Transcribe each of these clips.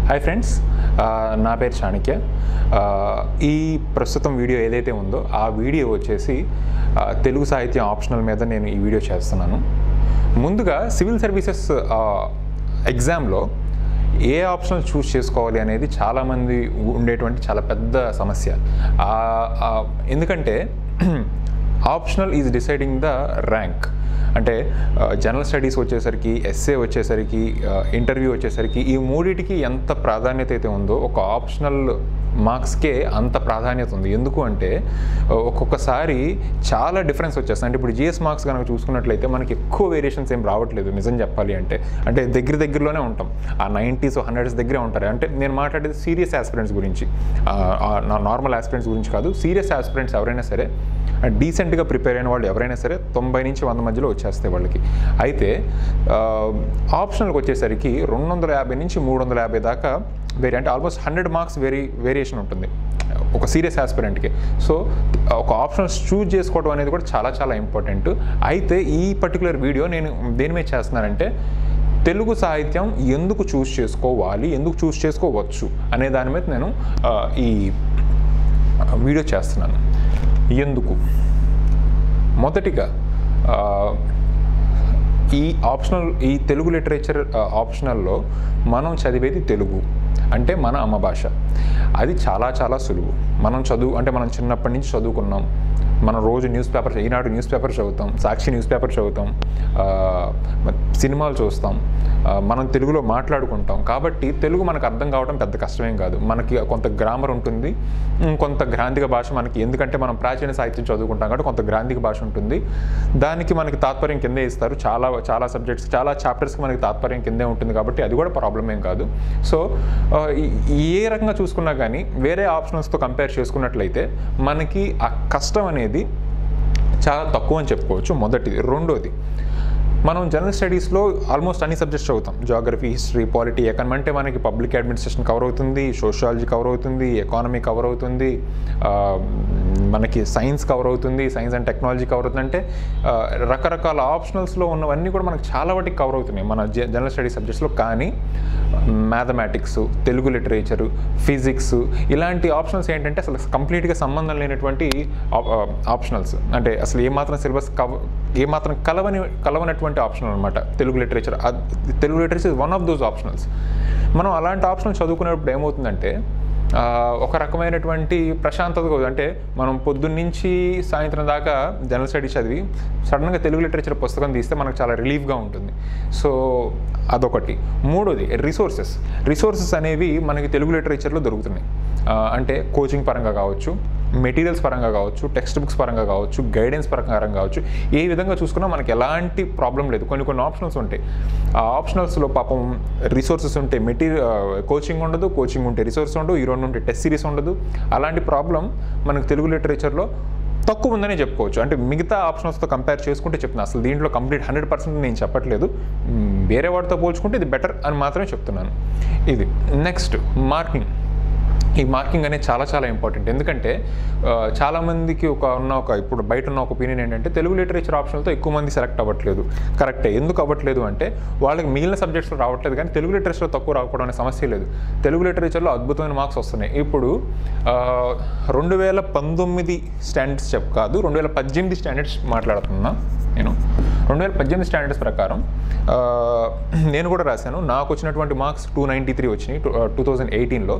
hi friends నా పేరు చాణక్య ఆ, ఈ ప్రస్తుతం వీడియో ఏదైతే ఉందో ఆ వీడియో వచ్చేసి ఆ, తెలుగు సాహిత్యం ఆప్షనల్ మీద నేను ఈ వీడియో చేస్తున్నాను ముందుగా సివిల్ సర్వీసెస్ ఎగ్జామ్లో ఏ ఆప్షనల్ చూస్ చేసుకోవాలి అనేది చాలామంది ఉండేటువంటి చాలా పెద్ద సమస్య ఆ- ఆ, ఎందుకంటే optional is deciding the rank అంటే జనరల్ స్టడీస్ వచ్చేసరికి ఎస్ఏ వచ్చేసరికి ఇంటర్వ్యూ వచ్చేసరికి ఈ మూడిటికి ఎంత ప్రాధాన్యత అయితే ఉందో ఒక ఆప్షనల్ మార్క్స్కే అంత ప్రాధాన్యత ఉంది ఎందుకు అంటే ఆ, ఒక్కొక్కసారి చాలా డిఫరెన్స్ వచ్చేస్తుంది అంటే ఇప్పుడు జిఎస్ మార్క్స్ కనుక చూసుకున్నట్లయితే మనకి ఎక్కువ వేరియేషన్స్ ఏం రావట్లేదు నిజం చెప్పాలి అంటే అంటే దగ్గర దగ్గరలోనే ఉంటాం ఆ నైంటీస్ హండ్రెడ్స్ దగ్గరే ఉంటారు అంటే నేను మాట్లాడేది సీరియస్ ఆస్పిరెంట్స్ గురించి నార్మల్ ఆస్పిరెంట్స్ గురించి కాదు సీరియస్ ఆస్పిరెంట్స్ ఎవరైనా సరే డీసెంట్గా ప్రిపేర్ అయిన వాళ్ళు ఎవరైనా సరే తొంభై నుంచి వంద మధ్యలో వచ్చేస్తాయి వాళ్ళకి అయితే ఆప్షనల్కి వచ్చేసరికి రెండు వందల యాభై నుంచి మూడు వందల యాభై దాకా వేరే అంటే almost hundred marks very variation ఉంటుంది ఒక సీరియస్ ఆస్పిరెంట్కి సో ఒక ఆప్షన్స్ చూజ్ చేసుకోవడం అనేది కూడా చాలా చాలా ఇంపార్టెంట్ అయితే ఈ పర్టికులర్ వీడియో నేను దేని మీద చేస్తున్నానంటే తెలుగు సాహిత్యం ఎందుకు చూస్ చేసుకోవాలి ఎందుకు చూస్ చేసుకోవచ్చు అనే దాని మీద నేను ఆ, ఈ వీడియో చేస్తున్నాను ఎందుకు మొదటిగా ఆ, ఈ ఆప్షనల్ ఈ తెలుగు లిటరేచర్ ఆప్షనల్లో మనం చదివేది తెలుగు అంటే మన అమ్మ భాష అది చాలా చాలా సులువు మనం చదువు అంటే మనం చిన్నప్పటి నుంచి చదువుకున్నాం మనం రోజు news paper Eenadu news paper చదువుతాం సాక్షి న్యూస్ పేపర్ చదువుతాం ఆ, మ- సినిమాలు చూస్తాం ఆ, మనం తెలుగులో మాట్లాడుకుంటాం కాబట్టి తెలుగు మనకు అర్థం కావడం పెద్ద కష్టమేం కాదు మనకి కొంత గ్రామర్ ఉంటుంది ఉమ్, కొంత గ్రాంధిక భాష మనకి ఎందుకంటే మనం ప్రాచీన సాహిత్యం చదువుకుంటాం కాబట్టి కొంత గ్రాంధిక భాష ఉంటుంది దానికి మనకి తాత్పర్యం కిందే ఇస్తారు చాలా చాలా సబ్జెక్ట్స్ చాలా చాప్టర్స్కి మనకి తాత్పర్యం కిందే ఉంటుంది కాబట్టి అది కూడా ప్రాబ్లం ఏం కాదు సో ఆ, ఈ- ఏ రకంగా చూసుకున్నా కానీ వేరే ఆప్షన్స్తో కంపేర్ చేసుకున్నట్లయితే మనకి ఆ కష్టం అనేది చాలా తక్కువ అని చెప్పుకోవచ్చు మొదటిది రెండోది మనం జనరల్ స్టడీస్లో ఆల్మోస్ట్ అన్ని సబ్జెక్ట్స్ చదువుతాం జాగ్రఫీ హిస్టరీ పాలిటీ ఎకనమీ అంటే మనకి పబ్లిక్ అడ్మినిస్ట్రేషన్ కవర్ అవుతుంది సోషాలజీ కవర్ అవుతుంది ఎకానమీ కవర్ అవుతుంది ఆ, మనకి సైన్స్ కవర్ అవుతుంది సైన్స్ అండ్ టెక్నాలజీ కవర్ అవుతుంది అంటే ఆ, రకరకాల ఆప్షనల్స్లో ఉన్నవన్నీ కూడా మనకు చాలా వాటికి కవర్ అవుతున్నాయి మన జ- జనరల్ స్టడీ సబ్జెక్ట్స్లో కానీ మ్యాథమెటిక్స్ తెలుగు లిటరేచరు ఫిజిక్స్ ఇలాంటి ఆప్షనల్స్ ఏంటంటే అసలు కంప్లీట్గా సంబంధం లేనటువంటి ఆప్షనల్స్ అంటే అసలు ఏమాత్రం సిలబస్ కవ ఏమాత్రం కలవని కలవనటువంటి ఆప్షనల్ అనమాట Telugu literature Telugu literature is one of those optionals మనం అలాంటి ఆప్షనల్ చదువుకునేటప్పుడు ఏమవుతుందంటే ఆ, ఒక రకమైనటువంటి ప్రశాంతత కూడా అంటే మనం పొద్దున్నుంచి సాయంత్రం దాకా జనరల్ స్టడీస్ చదివి సడన్గా తెలుగు లిటరేచర్ పుస్తకం తీస్తే మనకు చాలా రిలీఫ్గా ఉంటుంది సో అదొకటి మూడోది రిసోర్సెస్ రిసోర్సెస్ అనేవి మనకి తెలుగు లిటరేచర్లో దొరుకుతున్నాయి ఆ, అంటే కోచింగ్ పరంగా కావచ్చు మెటీరియల్స్ పరంగా కావచ్చు టెక్స్ట్ బుక్స్ పరంగా కావచ్చు గైడెన్స్ ప్రకారం కావచ్చు ఏ విధంగా చూసుకున్నా మనకి ఎలాంటి ప్రాబ్లం లేదు కొన్ని కొన్ని ఆప్షనల్స్ ఉంటాయి ఆ ఆప్షనల్స్లో పాపం రిసోర్సెస్ ఉంటే మెటీరియల్ కోచింగ్ ఉండదు కోచింగ్ ఉంటే రిసోర్స్ ఉండదు ఈ రెండు ఉంటే టెస్ట్ సిరీస్ ఉండదు అలాంటి ప్రాబ్లం మనకు తెలుగు లిటరేచర్లో తక్కువ ఉందనే చెప్పుకోవచ్చు అంటే మిగతా ఆప్షన్స్తో కంపేర్ చేసుకుంటే చెప్తున్నా అసలు దీంట్లో కంప్లీట్ హండ్రెడ్ పర్సెంట్ నేను చెప్పట్లేదు మ్, వేరే వాటితో పోల్చుకుంటే ఇది బెటర్ అని మాత్రమే చెప్తున్నాను ఇది నెక్స్ట్ మార్కింగ్ ఈ మార్కింగ్ అనేది చాలా చాలా ఇంపార్టెంట్ ఎందుకంటే ఆ, చాలామందికి ఒక ఉన్న ఒక ఇప్పుడు బయట ఉన్న ఒక ఒపీనియన్ ఏంటంటే తెలుగు లిటరేచర్ ఆప్షన్తో ఎక్కువ మంది సెలెక్ట్ అవ్వట్లేదు కరెక్టే ఎందుకు అవ్వట్లేదు అంటే వాళ్ళకి మిగిలిన సబ్జెక్ట్స్లో రావట్లేదు కానీ తెలుగు లిటరేచర్లో తక్కువ రాకపోవడం అనే సమస్య లేదు తెలుగు లిటరేచర్లో అద్భుతమైన మార్క్స్ వస్తున్నాయి ఇప్పుడు ఆ, రెండు వేల పంతొమ్మిది స్టాండర్డ్స్ చెప్ కాదు రెండు వేల పద్దెనిమిది స్టాండర్డ్స్ మాట్లాడుతున్నా నేను రెండు వేల పద్దెనిమిది స్టాండర్డ్స్ ప్రకారం ఆ, నేను కూడా రాశాను నాకు వచ్చినటువంటి మార్క్స్ టూ నైంటీ త్రీ వచ్చినాయి టూ థౌజండ్ ఎయిటీన్లో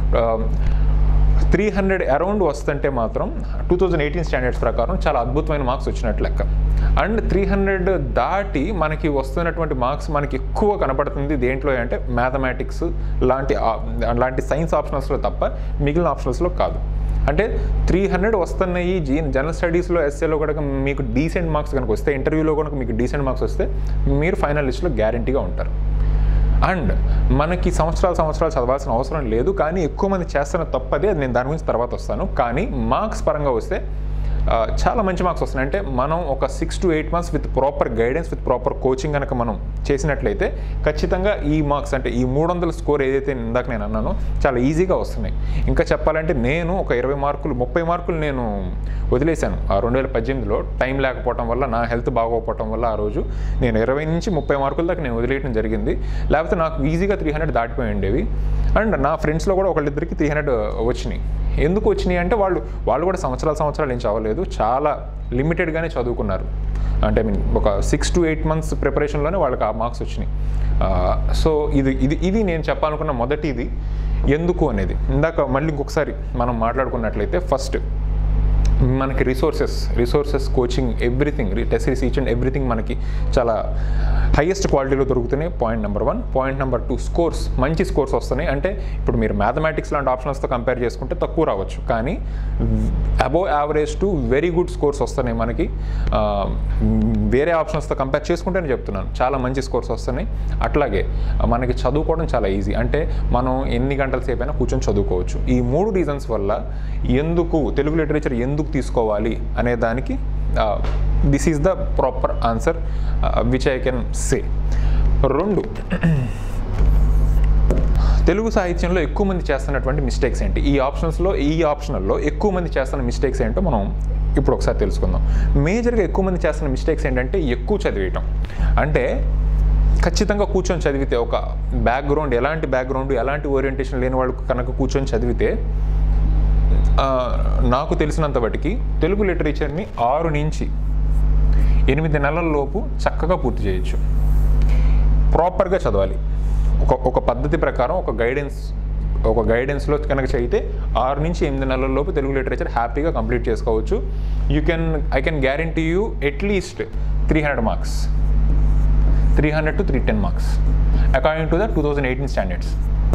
త్రీ హండ్రెడ్ అరౌండ్ వస్తుంటే మాత్రం టూ థౌజండ్ ఎయిటీన్ స్టాండర్డ్స్ ప్రకారం చాలా అద్భుతమైన మార్క్స్ వచ్చినట్టు లెక్క అండ్ త్రీ హండ్రెడ్ దాటి మనకి వస్తున్నటువంటి మార్క్స్ మనకి ఎక్కువ కనపడుతుంది దేంట్లో అంటే మ్యాథమెటిక్స్ లాంటి ఆ- లాంటి సైన్స్ ఆప్షనల్స్లో తప్ప మిగిలిన ఆప్షనల్స్లో కాదు అంటే త్రీ హండ్రెడ్ వస్తున్నాయి జీ జనరల్ స్టడీస్లో ఎస్ఏలో కనుక మీకు డీసెంట్ మార్క్స్ కనుక వస్తే ఇంటర్వ్యూలో కనుక మీకు డీసెంట్ మార్క్స్ వస్తే మీరు ఫైనల్ లిస్ట్లో గ్యారంటీగా ఉంటారు అండ్ మనకి సంవత్సరాలు సంవత్సరాలు చదవాల్సిన అవసరం లేదు కానీ ఎక్కువ మంది చేస్తున్న తప్పదే అది నేను దాని గురించి తర్వాత వస్తాను కానీ మార్క్స్ పరంగా వస్తే ఆ, చాలా మంచి మార్క్స్ వస్తున్నాయి అంటే మనం ఒక six to eight months with proper guidance with proper coaching కనుక మనం చేసినట్లయితే ఖచ్చితంగా ఈ మార్క్స్ అంటే ఈ మూడు వందల స్కోర్ ఏదైతే ఇందాక నేను అన్నానో చాలా ఈజీగా వస్తున్నాయి ఇంకా చెప్పాలంటే నేను ఒక ఇరవై మార్కులు ముప్పై మార్కులు నేను వదిలేశాను ఆ రెండు వేల పద్దెనిమిదిలో టైం లేకపోవడం వల్ల నా హెల్త్ బాగోకపోవడం వల్ల ఆ రోజు నేను ఇరవై నుంచి ముప్పై మార్కుల దాకా నేను వదిలేయడం జరిగింది లేకపోతే నాకు ఈజీగా త్రీ హండ్రెడ్ దాటిపోయి ఉండేవి అండ్ నా ఫ్రెండ్స్లో కూడా ఒకళ్ళిద్దరికి త్రీ హండ్రెడ్ వచ్చినాయి ఎందుకు వచ్చినాయి అంటే వాళ్ళు వాళ్ళు కూడా సంవత్సరాల సంవత్సరాలు ఏం చదవలేదు చాలా లిమిటెడ్గానే చదువుకున్నారు అంటే ఐ మీన్ ఒక సిక్స్ టు ఎయిట్ మంత్స్ ప్రిపరేషన్లోనే వాళ్ళకి ఆ మార్క్స్ వచ్చినాయి సో ఇది ఇది ఇది నేను చెప్పాలనుకున్న మొదటి ఇది ఎందుకు అనేది ఇందాక మళ్ళీ ఇంకొకసారి మనం మాట్లాడుకున్నట్లయితే ఫస్ట్ మనకి resources resources coaching everything test each and everything మనకి చాలా హైయెస్ట్ క్వాలిటీలో దొరుకుతున్నాయి point number one point number two scores మంచి స్కోర్స్ వస్తున్నాయి అంటే ఇప్పుడు మీరు మ్యాథమెటిక్స్ లాంటి ఆప్షన్స్తో కంపేర్ చేసుకుంటే తక్కువ రావచ్చు కానీ above average to very good scores వస్తున్నాయి మనకి ఆ, వేరే ఆప్షన్స్తో కంపేర్ చేసుకుంటేనే చెప్తున్నాను చాలా మంచి స్కోర్స్ వస్తున్నాయి అట్లాగే మనకి చదువుకోవడం చాలా ఈజీ అంటే మనం ఎన్ని గంటల సేపు అయినా కూర్చొని చదువుకోవచ్చు ఈ మూడు రీజన్స్ వల్ల ఎందుకు తెలుగు లిటరేచర్ ఎందుకు తీసుకోవాలి అనే దానికి this is the proper answer which I can say రెండు తెలుగు సాహిత్యంలో ఎక్కువ మంది చేస్తున్నటువంటి మిస్టేక్స్ ఏంటి ఈ ఆప్షన్స్లో ఈ ఆప్షనల్లో ఎక్కువ మంది చేస్తున్న మిస్టేక్స్ ఏంటో మనం ఇప్పుడు ఒకసారి తెలుసుకుందాం మేజర్గా ఎక్కువ మంది చేస్తున్న మిస్టేక్స్ ఏంటంటే ఎక్కువ చదివేయటం అంటే ఖచ్చితంగా కూర్చొని చదివితే ఒక బ్యాక్గ్రౌండ్ ఎలాంటి బ్యాక్గ్రౌండ్ ఎలాంటి ఓరియంటేషన్ లేని వాళ్ళు కనుక కూర్చొని చదివితే ఆ, నాకు తెలిసినంత బట్టికి తెలుగు లిటరేచర్ని ఆరు నుంచి ఎనిమిది నెలల లోపు చక్కగా పూర్తి చేయొచ్చు ప్రాపర్గా చదవాలి ఒక ఒక పద్ధతి ప్రకారం ఒక గైడెన్స్ ఒక గైడెన్స్లో కనుక చదివితే ఆరు నుంచి ఎనిమిది నెలల లోపు తెలుగు లిటరేచర్ హ్యాపీగా కంప్లీట్ చేసుకోవచ్చు you can I can guarantee you at least three hundred marks three hundred to three ten marks according to the two thousand eighteen standards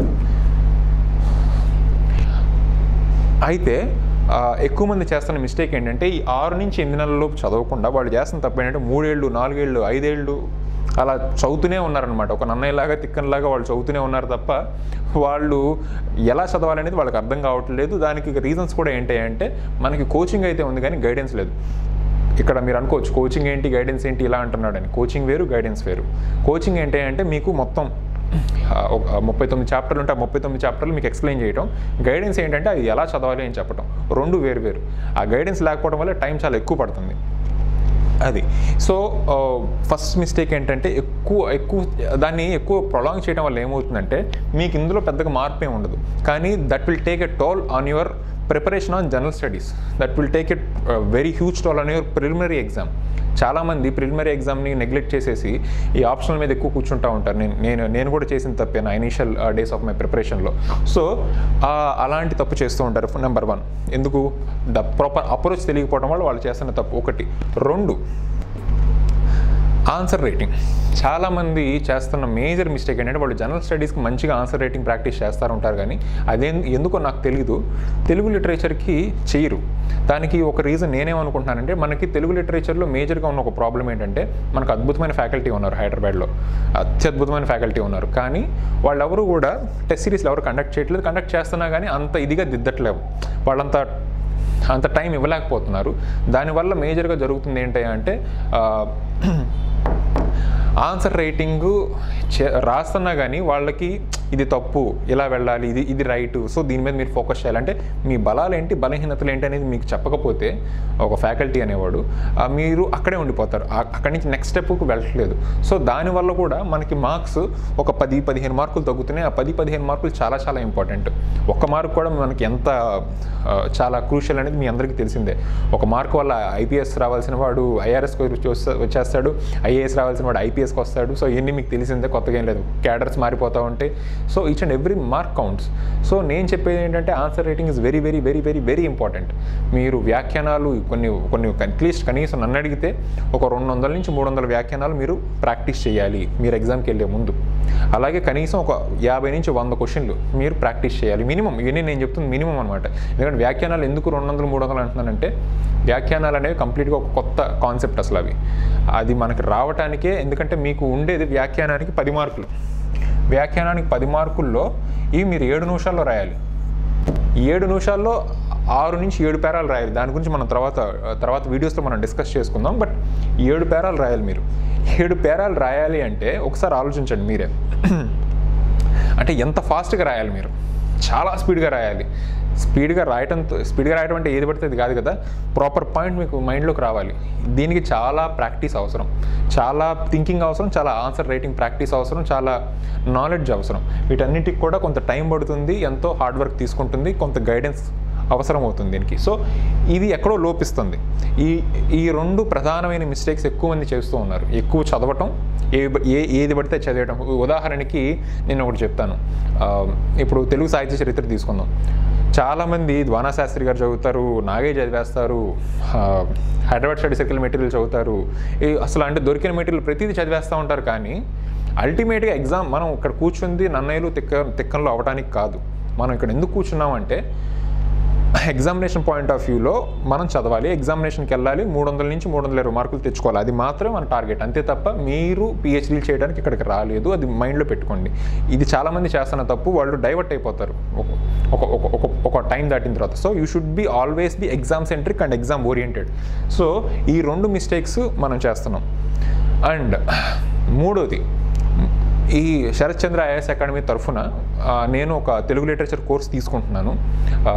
అయితే ఆ, ఎక్కువ మంది చేస్తున్న మిస్టేక్ ఏంటంటే ఈ ఆరు నుంచి ఎనిమిది నెలల లోపు చదవకుండా వాళ్ళు చేస్తున్న తప్పు ఏంటంటే మూడేళ్ళు నాలుగేళ్ళు ఐదేళ్ళు అలా చదువుతూనే ఉన్నారనమాట ఒక నన్నయ్యలాగా తిక్కనలాగా వాళ్ళు చదువుతూనే ఉన్నారు తప్ప వాళ్ళు ఎలా చదవాలనేది వాళ్ళకి అర్థం కావట్లేదు దానికి రీజన్స్ కూడా ఏంటి అంటే మనకి కోచింగ్ అయితే ఉంది కానీ గైడెన్స్ లేదు ఇక్కడ మీరు అనుకోవచ్చు కోచింగ్ ఏంటి గైడెన్స్ ఏంటి ఇలా అంటున్నాడని కోచింగ్ వేరు గైడెన్స్ వేరు కోచింగ్ ఏంటి అంటే మీకు మొత్తం ఆ, ఒక ముప్పై తొమ్మిది చాప్టర్లు ఉంటే ఆ ముప్పై తొమ్మిది చాప్టర్లు మీకు ఎక్స్ప్లెయిన్ చేయడం గైడెన్స్ ఏంటంటే అది ఎలా చదవాలి అని చెప్పడం రెండు వేరు వేరు ఆ గైడెన్స్ లేకపోవడం వల్ల టైం చాలా ఎక్కువ పడుతుంది అది సో ఫస్ట్ మిస్టేక్ ఏంటంటే ఎక్కువ ఎక్కువ దాన్ని ఎక్కువ ప్రొలాంగ్ చేయడం వల్ల ఏమవుతుందంటే మీకు ఇందులో పెద్దగా మార్పు ఏమి ఉండదు కానీ that will take a toll on your preparation on general studies that will take at very huge toll on your preliminary exam చాలామంది ప్రిలిమినరీ ఎగ్జామ్ని నెగ్లెక్ట్ చేసేసి ఈ ఆప్షనల్ మీద ఎక్కువ కూర్చుంటా ఉంటారు నేను నేను నేను కూడా చేసిన తప్పే నా ఇనీషియల్ డేస్ ఆఫ్ మై ప్రిపరేషన్లో సో అలాంటి తప్పు చేస్తూ ఉంటారు నెంబర్ వన్ ఎందుకు ద ప్రాపర్ అప్రోచ్ తెలియకపోవడం వల్ల వాళ్ళు చేస్తున్న తప్పు ఒకటి రెండు ఆన్సర్ రేటింగ్ చాలామంది చేస్తున్న మేజర్ మిస్టేక్ ఏంటంటే వాళ్ళు జనరల్ స్టడీస్కి మంచిగా ఆన్సర్ రేటింగ్ ప్రాక్టీస్ చేస్తారు ఉంటారు కానీ అదే ఎందుకో నాకు తెలియదు తెలుగు లిటరేచర్కి చేయరు దానికి ఒక రీజన్ నేనేమనుకుంటున్నానంటే మనకి తెలుగు లిటరేచర్లో మేజర్గా ఉన్న ఒక ప్రాబ్లం ఏంటంటే మనకు అద్భుతమైన ఫ్యాకల్టీ ఉన్నారు హైదరాబాద్లో అత్యద్భుతమైన ఫ్యాకల్టీ ఉన్నారు కానీ వాళ్ళెవరు కూడా టెస్ట్ సిరీస్లు ఎవరు కండక్ట్ చేయట్లేదు కండక్ట్ చేస్తున్నా కానీ అంత ఇదిగా దిద్దట్లేవు వాళ్ళంతా అంత టైం ఇవ్వలేకపోతున్నారు దానివల్ల మేజర్గా జరుగుతుంది ఏంటి అంటే ఆ, ఆన్సర్ రైటింగ్ రాస్తున్నా కానీ వాళ్ళకి ఇది తప్పు ఇలా వెళ్ళాలి ఇది ఇది రైట్ సో దీని మీద మీరు ఫోకస్ చేయాలంటే మీ బలాలు ఏంటి బలహీనతలు ఏంటి అనేది మీకు చెప్పకపోతే ఒక ఫ్యాకల్టీ అనేవాడు ఆ, మీరు అక్కడే ఉండిపోతారు ఆ- అక్కడి నుంచి నెక్స్ట్ స్టెప్కి వెళ్ళట్లేదు సో దానివల్ల కూడా మనకి మార్క్స్ ఒక పది పదిహేను మార్కులు తగ్గుతున్నాయి ఆ పది పదిహేను మార్కులు చాలా చాలా ఇంపార్టెంట్ ఒక్క మార్క్ కూడా మనకి ఎంత ఆ, చాలా క్రూషియల్ అనేది మీ అందరికీ తెలిసిందే ఒక మార్క్ వల్ల ఐపీఎస్ రావాల్సిన వాడు ఐఆర్ఎస్కి వచ్చేస్తాడు ఐఏఎస్ రావాల్సిన వాడు ఐపీఎస్కి వస్తాడు సో ఇవన్నీ మీకు తెలిసిందే కొత్తగా ఏం లేదు క్యాడర్స్ మారిపోతూ ఉంటాయి so each and every mark counts so నేను చెప్పేది ఏంటంటే answer writing is very very very very very important మీరు వ్యాఖ్యానాలు కొన్ని కొన్ని అట్లీస్ట్ కనీసం నన్ను అడిగితే ఒక రెండు వందల నుంచి మూడు వందల వ్యాఖ్యానాలు మీరు ప్రాక్టీస్ చేయాలి మీరు ఎగ్జామ్కి వెళ్ళే ముందు అలాగే కనీసం ఒక యాభై నుంచి వంద క్వశ్చన్లు మీరు ప్రాక్టీస్ చేయాలి మినిమం ఇవన్నీ నేను చెప్తుంది మినిమం అనమాట ఎందుకంటే వ్యాఖ్యానాలు ఎందుకు రెండు వందలు మూడు వందలు అంటున్నానంటే వ్యాఖ్యానాలు అనేవి కంప్లీట్గా ఒక కొత్త కాన్సెప్ట్ అసలు అవి అది మనకి రావటానికే ఎందుకంటే మీకు ఉండేది వ్యాఖ్యానానికి పది మార్కులు వ్యాఖ్యానానికి పది మార్కుల్లో ఇవి మీరు ఏడు నిమిషాల్లో రాయాలి ఈ ఏడు నిమిషాల్లో ఆరు నుంచి ఏడు పేరాలు రాయాలి దాని గురించి మనం తర్వాత తర్వాత వీడియోస్లో మనం డిస్కస్ చేసుకుందాం బట్ ఈ ఏడు పేరాలు రాయాలి మీరు ఏడు పేరాలు రాయాలి అంటే ఒకసారి ఆలోచించండి మీరే అంటే ఎంత ఫాస్ట్గా రాయాలి మీరు చాలా స్పీడ్గా రాయాలి స్పీడ్గా రాయటంతో స్పీడ్గా రాయటం అంటే ఏది పడితే అది కాదు కదా ప్రాపర్ పాయింట్ మీకు మైండ్లోకి రావాలి దీనికి చాలా ప్రాక్టీస్ అవసరం చాలా థింకింగ్ అవసరం చాలా ఆన్సర్ రైటింగ్ ప్రాక్టీస్ అవసరం చాలా నాలెడ్జ్ అవసరం వీటన్నిటికి కూడా కొంత టైం పడుతుంది ఎంతో హార్డ్ వర్క్ తీసుకుంటుంది కొంత గైడెన్స్ అవసరం అవుతుంది దీనికి సో ఇది ఎక్కడో లోపిస్తుంది ఈ ఈ రెండు ప్రధానమైన మిస్టేక్స్ ఎక్కువ మంది చేస్తూ ఉన్నారు ఎక్కువ చదవటం ఏ ఏ ఏది పడితే చదివటం ఉదాహరణకి నేను ఒకటి చెప్తాను ఆ, ఇప్పుడు తెలుగు సాహిత్య చరిత్ర తీసుకుందాం చాలామంది ద్వానా శాస్త్రి గారు చదువుతారు నాగే చదివేస్తారు ఆ, హైదరాబాద్ స్టడీ సర్కిల్ మెటీరియల్ చదువుతారు ఈ అసలు అంటే దొరికిన మెటీరియల్ ప్రతిదీ చదివేస్తూ ఉంటారు కానీ అల్టిమేట్గా ఎగ్జామ్ మనం ఇక్కడ కూర్చుంది నన్నయ్యలు తిక్క తిక్కనలో అవ్వడానికి కాదు మనం ఇక్కడ ఎందుకు కూర్చున్నామంటే ఎగ్జామినేషన్ పాయింట్ ఆఫ్ వ్యూలో మనం చదవాలి ఎగ్జామినేషన్కి వెళ్ళాలి మూడు వందల నుంచి మూడు వందల ఇరవై మార్కులు తెచ్చుకోవాలి అది మాత్రమే మన టార్గెట్ అంతే తప్ప మీరు పిహెచ్డీలు చేయడానికి ఇక్కడికి రాలేదు అది మైండ్లో పెట్టుకోండి ఇది చాలామంది చేస్తున్న తప్పు వాళ్ళు డైవర్ట్ అయిపోతారు ఒక- ఒక ఒక ఒక ఒక టైం దాటిన తర్వాత so you should be always be exam centric and exam oriented so ఈ రెండు మిస్టేక్స్ మనం చేస్తున్నాం అండ్ మూడోది ఈ శరత్ చంద్ర ఐఏఎస్ అకాడమీ తరఫున ఆ, నేను ఒక తెలుగు లిటరేచర్ కోర్స్ తీసుకుంటున్నాను ఆ,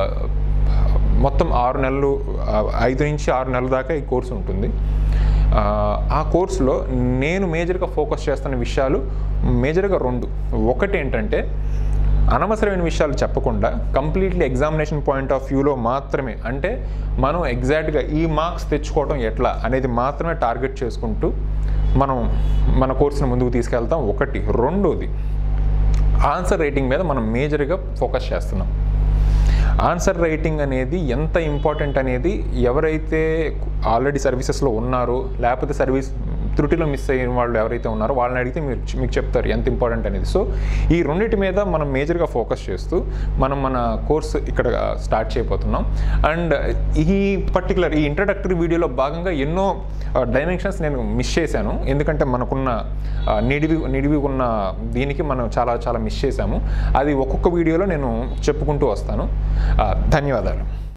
మొత్తం ఆరు నెలలు ఆ, ఐదు నుంచి ఆరు నెలల దాకా ఈ కోర్సు ఉంటుంది ఆ, ఆ కోర్సులో నేను మేజర్గా ఫోకస్ చేస్తున్న విషయాలు మేజర్గా రెండు ఒకటి ఏంటంటే అనవసరమైన విషయాలు చెప్పకుండా కంప్లీట్లీ ఎగ్జామినేషన్ పాయింట్ ఆఫ్ వ్యూలో మాత్రమే అంటే మనం ఎగ్జాక్ట్గా ఈ మార్క్స్ తెచ్చుకోవడం ఎట్లా అనేది మాత్రమే టార్గెట్ చేసుకుంటూ మనం మన కోర్సును ముందుకు తీసుకెళ్తాం ఒకటి రెండోది ఆన్సర్ రైటింగ్ మీద మనం మేజర్గా ఫోకస్ చేస్తున్నాం ఆన్సర్ రైటింగ్ అనేది ఎంత ఇంపార్టెంట్ అనేది ఎవరైతే ఆల్రెడీ సర్వీసెస్లో ఉన్నారో లేకపోతే సర్వీస్ త్రుటిలో మిస్ అయిన వాళ్ళు ఎవరైతే ఉన్నారో వాళ్ళని అడిగితే మీరు మీకు చెప్తారు ఎంత ఇంపార్టెంట్ అనేది సో ఈ రెండింటి మీద మనం మేజర్గా ఫోకస్ చేస్తూ మనం మన కోర్స్ ఇక్కడ స్టార్ట్ చేయబోతున్నాం అండ్ ఈ పర్టికులర్ ఈ ఇంట్రడక్టరీ వీడియోలో భాగంగా ఎన్నో డైమెన్షన్స్ నేను మిస్ చేశాను ఎందుకంటే మనకున్న ఆ, నిడివి నిడివి ఉన్న దీనికి మనం చాలా చాలా మిస్ చేశాము అది ఒక్కొక్క వీడియోలో నేను చెప్పుకుంటూ వస్తాను ఆ, ధన్యవాదాలు